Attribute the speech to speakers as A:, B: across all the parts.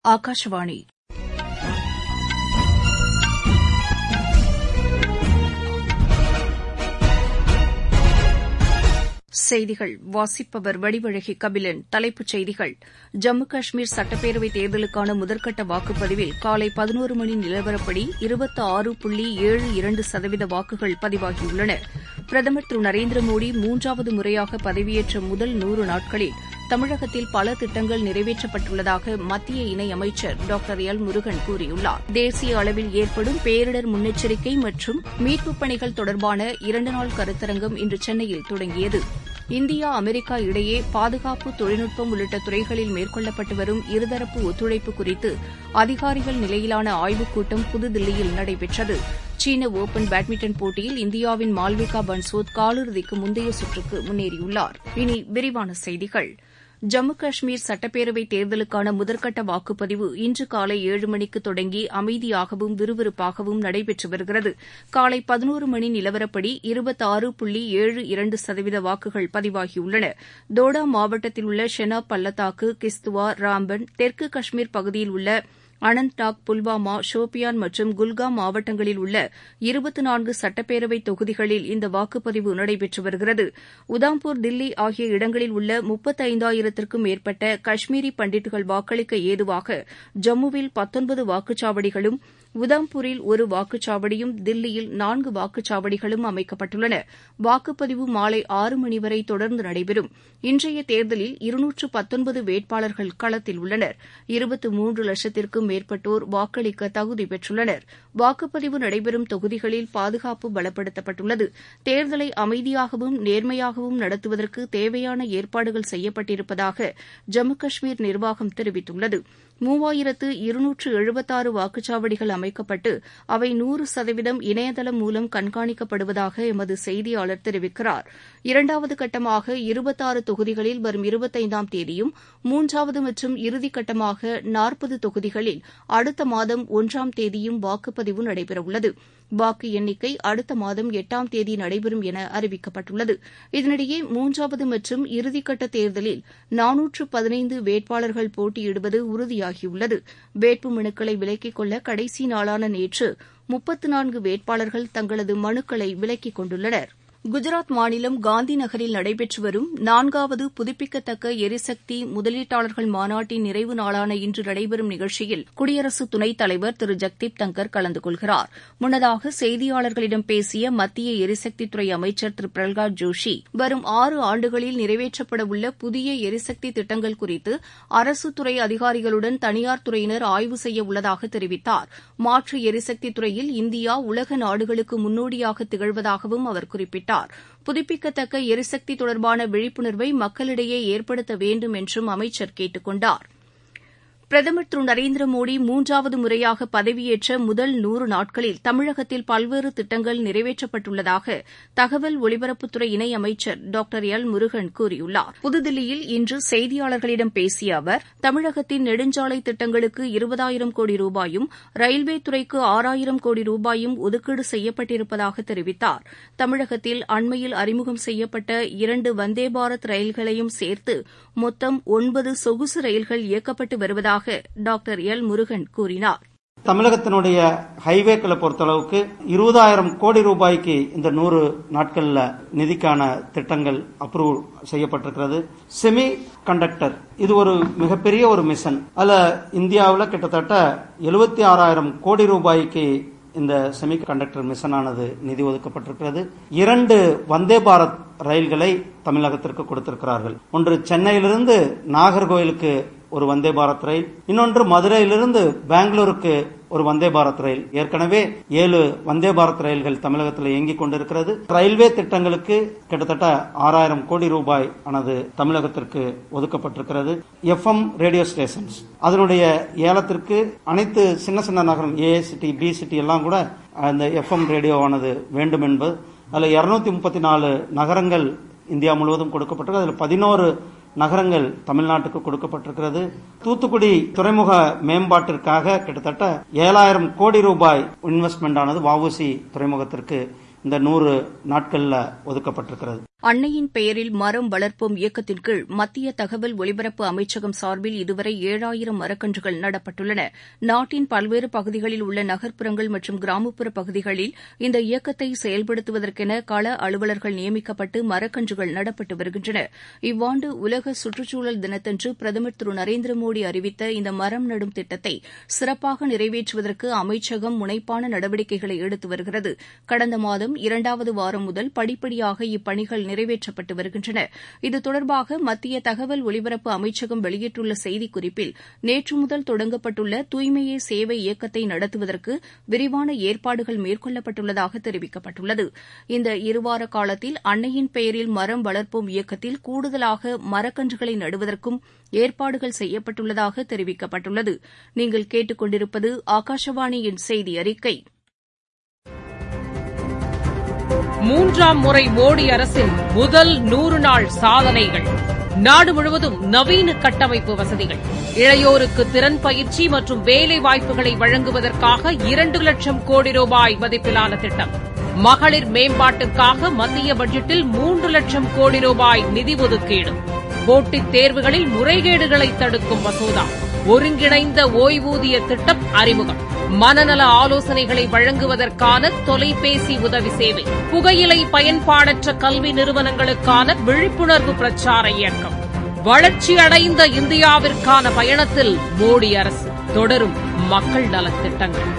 A: ஆகாஷவாணி செய்திகள் வாசிப்பவர் வடிவழகி கபிலன் தலைப்புச் செய்திகள் ஜம்மு காஷ்மீர் சட்டப்பேரவைத் தேர்தலுக்கான முதற்கட்ட வாக்குப்பதிவில் காலை பதினோரு மணி நிலவரப்படி இருபத்தி ஆறு புள்ளி ஏழு இரண்டு சதவீத வாக்குகள் பதிவாகியுள்ளன பிரதமர் திரு நரேந்திர மோடி மூன்றாவது முறையாக பதவியேற்ற முதல் நூறு நாட்களில் தமிழகத்தில் பல திட்டங்கள் நிறைவேற்றப்பட்டுள்ளதாக மத்திய இணையமைச்சர் டாக்டர் எல் முருகன் கூறியுள்ளார் தேசிய அளவில் ஏற்படும் பேரிடர் முன்னெச்சரிக்கை மற்றும் மீட்புப் பணிகள் தொடர்பான இரண்டு நாள் கருத்தரங்கம் இன்று சென்னையில் தொடங்கியது இந்தியா அமெரிக்கா இடையே பாதுகாப்பு தொழில்நுட்பம் உள்ளிட்ட துறைகளில் மேற்கொள்ளப்பட்டு வரும் இருதரப்பு ஒத்துழைப்பு குறித்து அதிகாரிகள் நிலையிலான ஆய்வுக் கூட்டம் புதுதில்லியில் நடைபெற்றது சீன ஒபன் பேட்மிண்டன் போட்டியில் இந்தியாவின் மால்விகா பன்சோத் காலிறுதிக்கு முந்தைய சுற்றுக்கு முன்னேறியுள்ளார் இனி விரிவான செய்திகள் ஜம்மு காஷ்மீர் சட்டப்பேரவைத் தேர்தலுக்கான முதற்கட்ட வாக்குப்பதிவு இன்று காலை ஏழு மணிக்கு தொடங்கி அமைதியாகவும் விறுவிறுப்பாகவும் நடைபெற்று வருகிறது காலை பதினோரு மணி நிலவரப்படி இருபத்தாறு புள்ளி ஏழு இரண்டு சதவீத வாக்குகள் பதிவாகியுள்ளன தோடா மாவட்டத்தில் உள்ள ஷெனாப் பள்ளத்தாக்கு கிஸ்துவார் ராம்பன் தெற்கு காஷ்மீர் பகுதியில் உள்ள அனந்த்நாக் புல்வாமா ஷோபியான் மற்றும் குல்காம் மாவட்டங்களில் உள்ள இருபத்து நான்கு சட்டப்பேரவை தொகுதிகளில் இந்த வாக்குப்பதிவு நடைபெற்று வருகிறது உதாம்பூர் தில்லி ஆகிய இடங்களில் உள்ள முப்பத்தைந்தாயிரத்திற்கும் மேற்பட்ட காஷ்மீரி பண்டிட்டுகள் வாக்களிக்க ஏதுவாக ஜம்முவில் பத்தொன்பது வாக்குச்சாவடிகளும் உதாம்பூரில் ஒரு வாக்குச்சாவடியும் தில்லியில் நான்கு வாக்குச்சாவடிகளும் அமைக்கப்பட்டுள்ளன வாக்குப்பதிவு மாலை ஆறு மணி வரை தொடர்ந்து நடைபெறும் இன்றைய தேர்தலில் இருநூற்று பத்தொன்பது வேட்பாளர்கள் களத்தில் உள்ளனர் இருபத்து மூன்று லட்சத்திற்கும் மேற்பட்டோர் வாக்களிக்க தகுதி பெற்றுள்ளனர் வாக்குப்பதிவு நடைபெறும் தொகுதிகளில் பாதுகாப்பு பலப்படுத்தப்பட்டுள்ளது தேர்தலை அமைதியாகவும் நேர்மையாகவும் நடத்துவதற்கு தேவையான ஏற்பாடுகள் செய்யப்பட்டிருப்பதாக ஜம்மு காஷ்மீர் நிர்வாகம் தெரிவித்துள்ளது மூவாயிரத்து இருநூற்று எழுபத்தாறு வாக்குச்சாவடிகள் அமைக்கப்பட்டு அவை நூறு சதவீதம் இணையதளம் மூலம் கண்காணிக்கப்படுவதாக எமது செய்தியாளர் தெரிவிக்கிறார் இரண்டாவது கட்டமாக இருபத்தாறு தொகுதிகளில் வரும் இருபத்தைந்தாம் தேதியும் மூன்றாவது மற்றும் இறுதிக்கட்டமாக நாற்பது தொகுதிகளில் அடுத்த மாதம் ஒன்றாம் தேதியும் வாக்குப்பதிவு நடைபெறவுள்ளது வாக்கு எண்ணிக்கை அடுத்த மாதம் எட்டாம் தேதி நடைபெறும் என அறிவிக்கப்பட்டுள்ளது இதனிடையே மூன்றாவது மற்றும் இறுதிக்கட்ட தேர்தலில் நானூற்று பதினைந்து வேட்பாளர்கள் போட்டியிடுவது உறுதியாகியுள்ளது வேட்பு மனுக்களை விலக்கிக் கொள்ள கடைசி நாளான நேற்று முப்பத்து நான்கு வேட்பாளர்கள் தங்களது மனுக்களை விலக்கிக் கொண்டுள்ளனா் குஜராத் மாநிலம் காந்தி நகரில் நடைபெற்று வரும் நான்காவது புதுப்பிக்கத்தக்க எரிசக்தி முதலீட்டாளர்கள் மாநாட்டின் நிறைவு நாளான இன்று நடைபெறும் நிகழ்ச்சியில் குடியரசு துணைத் தலைவர் திரு ஜக்தீப் தங்கர் கலந்து கொள்கிறார் முன்னதாக செய்தியாளர்களிடம் பேசிய மத்திய எரிசக்தித்துறை அமைச்சர் திரு பிரல்காத் ஜோஷி வரும் ஆறு ஆண்டுகளில் நிறைவேற்றப்பட உள்ள புதிய எரிசக்தி திட்டங்கள் குறித்து அரசு துறை அதிகாரிகளுடன் தனியார் துறையினர் ஆய்வு செய்ய உள்ளதாக தெரிவித்தார் மாற்று எரிசக்தி துறையில் இந்தியா உலக நாடுகளுக்கு முன்னோடியாக திகழ்வதாகவும் அவர் குறிப்பிட்டார் குறிப்பிட்டார் புதுப்பிக்கத்தக்க எரிசக்தி தொடர்பான விழிப்புணர்வை மக்களிடையே ஏற்படுத்த வேண்டும் என்றும் அமைச்சர் கேட்டுக் கொண்டார் பிரதமர் திரு நரேந்திர மோடி மூன்றாவது முறையாக பதவியேற்ற முதல் நூறு நாட்களில் தமிழகத்தில் பல்வேறு திட்டங்கள் நிறைவேற்றப்பட்டுள்ளதாக தகவல் ஒலிபரப்புத்துறை இணையமைச்சர் டாக்டர் எல் முருகன் கூறியுள்ளார் புதுதில்லியில் இன்று செய்தியாளர்களிடம் பேசிய அவர் தமிழகத்தின் நெடுஞ்சாலை திட்டங்களுக்கு இருபதாயிரம் கோடி ரூபாயும் ரயில்வே துறைக்கு ஆறாயிரம் கோடி ரூபாயும் ஒதுக்கீடு செய்யப்பட்டிருப்பதாக தெரிவித்தார் தமிழகத்தில் அண்மையில் அறிமுகம் செய்யப்பட்ட இரண்டு வந்தே பாரத் ரயில்களையும் சேர்த்து மொத்தம் ஒன்பது சொகுசு ரயில்கள் இயக்கப்பட்டு வருவதாக டாக்டர் எல் முருகன் கூறினார்
B: தமிழகத்தினுடைய ஹைவேக்களை பொறுத்தளவுக்கு இருபதாயிரம் கோடி ரூபாய்க்கு இந்த நூறு நாட்கள்ல நிதிக்கான திட்டங்கள் அப்ரூவ் செய்யப்பட்டிருக்கிறது செமி கண்டக்டர் இது ஒரு மிகப்பெரிய ஒரு மிஷன் அதுல இந்தியாவில் கிட்டத்தட்ட எழுபத்தி ஆறாயிரம் கோடி ரூபாய்க்கு இந்த செமி கண்டக்டர் மிஷனானது நிதி ஒதுக்கப்பட்டிருக்கிறது இரண்டு வந்தே பாரத் ரயில்களை தமிழகத்திற்கு கொடுத்திருக்கிறார்கள் ஒன்று சென்னையிலிருந்து நாகர்கோயிலுக்கு ஒரு வந்தே பாரத் ரயில் இன்னொன்று மதுரையிலிருந்து பெங்களூருக்கு ஒரு வந்தே பாரத் ரயில் ஏற்கனவே ஏழு வந்தே பாரத் ரயில்கள் தமிழகத்தில் இயங்கிக் கொண்டிருக்கிறது ரயில்வே திட்டங்களுக்கு கிட்டத்தட்ட ஆறாயிரம் கோடி ரூபாய் ஆனது தமிழகத்திற்கு ஒதுக்கப்பட்டிருக்கிறது எஃப்எம் ரேடியோ ஸ்டேஷன்ஸ் அதனுடைய ஏலத்திற்கு அனைத்து சின்ன சின்ன நகரம் ஏ சிட்டி பி சிட்டி எல்லாம் கூட அந்த எஃப்எம் ரேடியோவானது வேண்டும் என்பது அதில் இருநூத்தி முப்பத்தி நாலு நகரங்கள் இந்தியா முழுவதும் கொடுக்கப்பட்டிருக்கு அதில் பதினோரு நகரங்கள் தமிழ்நாட்டுக்கு கொடுக்கப்பட்டிருக்கிறது தூத்துக்குடி துறைமுக மேம்பாட்டிற்காக கிட்டத்தட்ட ஏழாயிரம் கோடி ரூபாய் இன்வெஸ்ட்மெண்ட் ஆனது வவுசி துறைமுகத்திற்கு இந்த நூறு நாட்கள்ல ஒதுக்கப்பட்டிருக்கிறது
A: அன்னையின் பெயரில் மரம் வளர்ப்போம் இயக்கத்தின் கீழ் மத்திய தகவல் ஒலிபரப்பு அமைச்சகம் சார்பில் இதுவரை ஏழாயிரம் மரக்கன்றுகள் நடப்பட்டுள்ளன நாட்டின் பல்வேறு பகுதிகளில் உள்ள நகர்ப்புறங்கள் மற்றும் கிராமப்புற பகுதிகளில் இந்த இயக்கத்தை செயல்படுத்துவதற்கென கள அலுவலர்கள் நியமிக்கப்பட்டு மரக்கன்றுகள் நடப்பட்டு வருகின்றன இவ்வாண்டு உலக சுற்றுச்சூழல் தினத்தன்று பிரதமர் திரு நரேந்திர மோடி அறிவித்த இந்த மரம் நடும் திட்டத்தை சிறப்பாக நிறைவேற்றுவதற்கு அமைச்சகம் முனைப்பான நடவடிக்கைகளை எடுத்து வருகிறது கடந்த மாதம் இரண்டாவது வாரம் முதல் படிப்படியாக இப்பணிகள் நிறைவேற்றப்பட்டு வருகின்றன இது தொடர்பாக மத்திய தகவல் ஒலிபரப்பு அமைச்சகம் வெளியிட்டுள்ள செய்திக்குறிப்பில் நேற்று முதல் தொடங்கப்பட்டுள்ள தூய்மையே சேவை இயக்கத்தை நடத்துவதற்கு விரிவான ஏற்பாடுகள் மேற்கொள்ளப்பட்டுள்ளதாக தெரிவிக்கப்பட்டுள்ளது இந்த இருவார காலத்தில் அன்னையின் பெயரில் மரம் வளர்ப்போம் இயக்கத்தில் கூடுதலாக மரக்கன்றுகளை நடுவதற்கும் ஏற்பாடுகள் செய்யப்பட்டுள்ளதாக தெரிவிக்கப்பட்டுள்ளது நீங்கள் கேட்டுக் கொண்டிருப்பது ஆகாஷவாணியின் செய்தி அறிக்கை
C: மூன்றாம் முறை மோடி அரசின் முதல் நூறு நாள் சாதனைகள் நாடு முழுவதும் நவீன கட்டமைப்பு வசதிகள் இளையோருக்கு திறன் பயிற்சி மற்றும் வேலை வாய்ப்புகளை வழங்குவதற்காக இரண்டு லட்சம் கோடி ரூபாய் மதிப்பிலான திட்டம் மகளிர் மேம்பாட்டிற்காக மத்திய பட்ஜெட்டில் மூன்று லட்சம் கோடி ரூபாய் நிதி ஒதுக்கீடு போட்டித் தேர்வுகளில் முறைகேடுகளை தடுக்கும் மசோதா ஒருங்கிணைந்த ஓய்வூதிய திட்டம் அறிமுகம் மனநல ஆலோசனைகளை வழங்குவதற்கான தொலைபேசி உதவி சேவை புகையிலை பயன்பாடற்ற கல்வி நிறுவனங்களுக்கான விழிப்புணர்வு பிரச்சார இயக்கம் வளர்ச்சியடைந்த இந்தியாவிற்கான பயணத்தில் மோடி அரசு தொடரும் மக்கள் நலத்திட்டங்கள்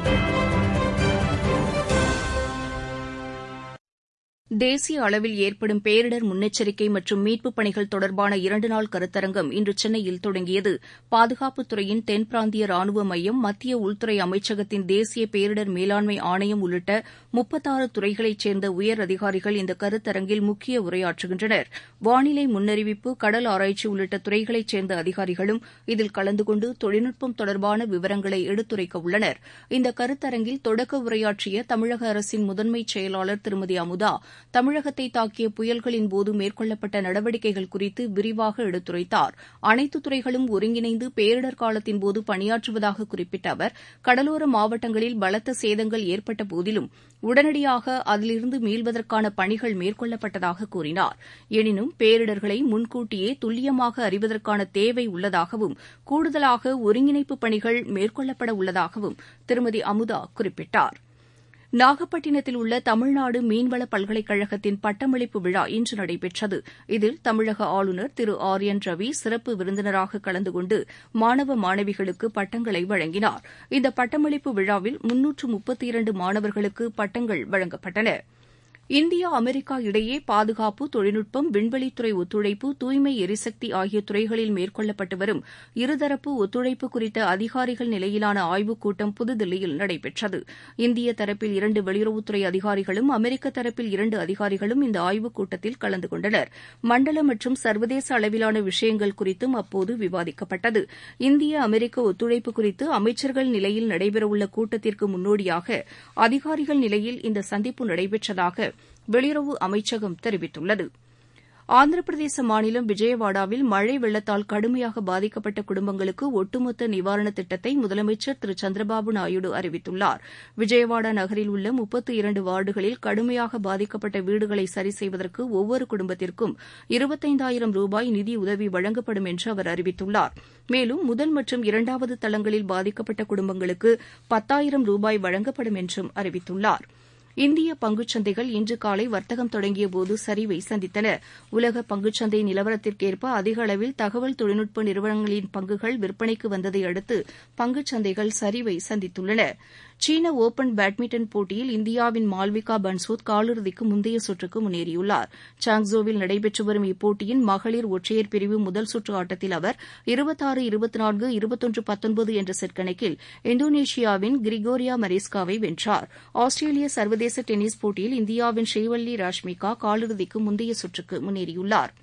A: தேசிய அளவில் ஏற்படும் பேரிடர் முன்னெச்சரிக்கை மற்றும் மீட்புப் பணிகள் தொடர்பான இரண்டு நாள் கருத்தரங்கம் இன்று சென்னையில் தொடங்கியது பாதுகாப்புத் துறையின் தென் பிராந்திய ராணுவ மையம் மத்திய உள்துறை அமைச்சகத்தின் தேசிய பேரிடர் மேலாண்மை ஆணையம் உள்ளிட்ட முப்பத்தாறு துறைகளைச் சேர்ந்த உயர் அதிகாரிகள் இந்த கருத்தரங்கில் முக்கிய உரையாற்றுகின்றனர் வானிலை முன்னறிவிப்பு கடல் ஆராய்ச்சி உள்ளிட்ட துறைகளைச் சேர்ந்த அதிகாரிகளும் இதில் கலந்து கொண்டு தொழில்நுட்பம் தொடர்பான விவரங்களை எடுத்துரைக்க உள்ளனர் இந்த கருத்தரங்கில் தொடக்க உரையாற்றிய தமிழக அரசின் முதன்மைச் செயலாளர் திருமதி அமுதா தமிழகத்தை தாக்கிய புயல்களின் போது மேற்கொள்ளப்பட்ட நடவடிக்கைகள் குறித்து விரிவாக எடுத்துரைத்தார் அனைத்து துறைகளும் ஒருங்கிணைந்து பேரிடர் காலத்தின் போது பணியாற்றுவதாக குறிப்பிட்ட அவர் கடலோர மாவட்டங்களில் பலத்த சேதங்கள் ஏற்பட்ட போதிலும் உடனடியாக அதிலிருந்து மீள்வதற்கான பணிகள் மேற்கொள்ளப்பட்டதாக கூறினார் எனினும் பேரிடர்களை முன்கூட்டியே துல்லியமாக அறிவதற்கான தேவை உள்ளதாகவும் கூடுதலாக ஒருங்கிணைப்பு பணிகள் மேற்கொள்ளப்பட உள்ளதாகவும் திருமதி அமுதா குறிப்பிட்டார் நாகப்பட்டினத்தில் உள்ள தமிழ்நாடு மீன்வள பல்கலைக்கழகத்தின் பட்டமளிப்பு விழா இன்று நடைபெற்றது இதில் தமிழக ஆளுநர் திரு ஆர் என் ரவி சிறப்பு விருந்தினராக கலந்து கொண்டு மாணவ மாணவிகளுக்கு பட்டங்களை வழங்கினார் இந்த பட்டமளிப்பு விழாவில் முன்னூற்று முப்பத்தி இரண்டு மாணவர்களுக்கு பட்டங்கள் வழங்கப்பட்டன இந்தியா அமெரிக்கா இடையே பாதுகாப்பு தொழில்நுட்பம் விண்வெளித்துறை ஒத்துழைப்பு தூய்மை எரிசக்தி ஆகிய துறைகளில் மேற்கொள்ளப்பட்டு வரும் இருதரப்பு ஒத்துழைப்பு குறித்த அதிகாரிகள் நிலையிலான ஆய்வுக் கூட்டம் புதுதில்லியில் நடைபெற்றது இந்திய தரப்பில் இரண்டு வெளியுறவுத்துறை அதிகாரிகளும் அமெரிக்க தரப்பில் இரண்டு அதிகாரிகளும் இந்த ஆய்வுக் கூட்டத்தில் கலந்து கொண்டனர் மண்டல மற்றும் சர்வதேச அளவிலான விஷயங்கள் குறித்தும் அப்போது விவாதிக்கப்பட்டது இந்திய அமெரிக்க ஒத்துழைப்பு குறித்து அமைச்சர்கள் நிலையில் நடைபெறவுள்ள கூட்டத்திற்கு முன்னோடியாக அதிகாரிகள் நிலையில் இந்த சந்திப்பு நடைபெற்றதாக வெளியுறவு அமைச்சகம் தெரிவித்துள்ளது ஆந்திர பிரதேச மாநிலம் விஜயவாடாவில் மழை வெள்ளத்தால் கடுமையாக பாதிக்கப்பட்ட குடும்பங்களுக்கு ஒட்டுமொத்த நிவாரணத் திட்டத்தை முதலமைச்சர் திரு சந்திரபாபு நாயுடு அறிவித்துள்ளார் விஜயவாடா நகரில் உள்ள முப்பத்து இரண்டு வார்டுகளில் கடுமையாக பாதிக்கப்பட்ட வீடுகளை சரி செய்வதற்கு ஒவ்வொரு குடும்பத்திற்கும் இருபத்தைந்தாயிரம் ரூபாய் நிதியுதவி வழங்கப்படும் என்று அவர் அறிவித்துள்ளார் மேலும் முதல் மற்றும் இரண்டாவது தளங்களில் பாதிக்கப்பட்ட குடும்பங்களுக்கு பத்தாயிரம் ரூபாய் வழங்கப்படும் என்றும் அறிவித்துள்ளாா் இந்திய பங்குச்சந்தைகள் இன்று காலை வர்த்தகம் தொடங்கியபோது சரிவை சந்தித்தன உலக பங்குச்சந்தை நிலவரத்திற்கேற்ப அதிக அளவில் தகவல் தொழில்நுட்ப நிறுவனங்களின் பங்குகள் விற்பனைக்கு வந்ததை அடுத்து பங்குச்சந்தைகள் சரிவை சந்தித்துள்ளன சீன ஒபன் பேட்மிண்டன் போட்டியில் இந்தியாவின் மால்விகா பன்சோத் காலிறுதிக்கு முந்தைய சுற்றுக்கு முன்னேறியுள்ளார் சாங்ஸோவில் நடைபெற்று வரும் இப்போட்டியின் மகளிர் ஒற்றையர் பிரிவு முதல் சுற்று ஆட்டத்தில் அவர் இருபத்தாறு இருபத்தி நான்கு இருபத்தொன்று பத்தொன்பது என்ற செட் கணக்கில் இந்தோனேஷியாவின் கிரிகோரியா மரேஸ்காவை வென்றார் ஆஸ்திரேலிய சர்வதேச டென்னிஸ் போட்டியில் இந்தியாவின் ஸ்ரீவல்லி ராஷ்மிகா காலிறுதிக்கு முந்தைய சுற்றுக்கு முன்னேறியுள்ளார்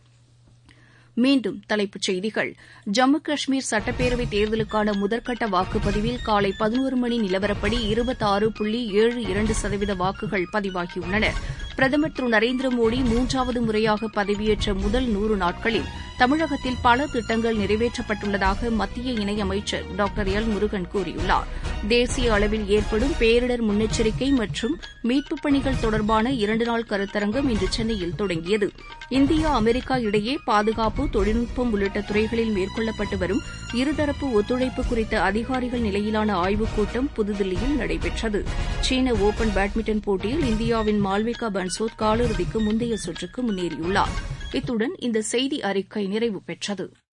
A: மீண்டும் தலைப்புச் செய்திகள் ஜம்மு காஷ்மீர் சட்டப்பேரவை தேர்தலுக்கான முதற்கட்ட வாக்குப்பதிவில் காலை பதினோரு மணி நிலவரப்படி இருபத்தாறு புள்ளி ஏழு இரண்டு சதவீத வாக்குகள் பதிவாகியுள்ளன பிரதமர் திரு நரேந்திர மோடி மூன்றாவது முறையாக பதவியேற்ற முதல் நூறு நாட்களில் தமிழகத்தில் பல திட்டங்கள் நிறைவேற்றப்பட்டுள்ளதாக மத்திய இணையமைச்சர் டாக்டர் எல் முருகன் கூறியுள்ளார் தேசிய அளவில் ஏற்படும் பேரிடர் முன்னெச்சரிக்கை மற்றும் மீட்புப் பணிகள் தொடர்பான இரண்டு நாள் கருத்தரங்கம் இன்று சென்னையில் தொடங்கியது இந்தியா அமெரிக்கா இடையே பாதுகாப்பு தொழில்நுட்பம் உள்ளிட்ட துறைகளில் மேற்கொள்ளப்பட்டு வரும் இருதரப்பு ஒத்துழைப்பு குறித்த அதிகாரிகள் நிலையிலான ஆய்வுக் கூட்டம் புதுதில்லியில் நடைபெற்றது சீன ஓபன் பேட்மிண்டன் போட்டியில் இந்தியாவின் மால்விகா பன்சோத் காலிறுதிக்கு முந்தைய சுற்றுக்கு முன்னேறியுள்ளார் இத்துடன் இந்த செய்தி அறிக்கை நிறைவு பெற்றது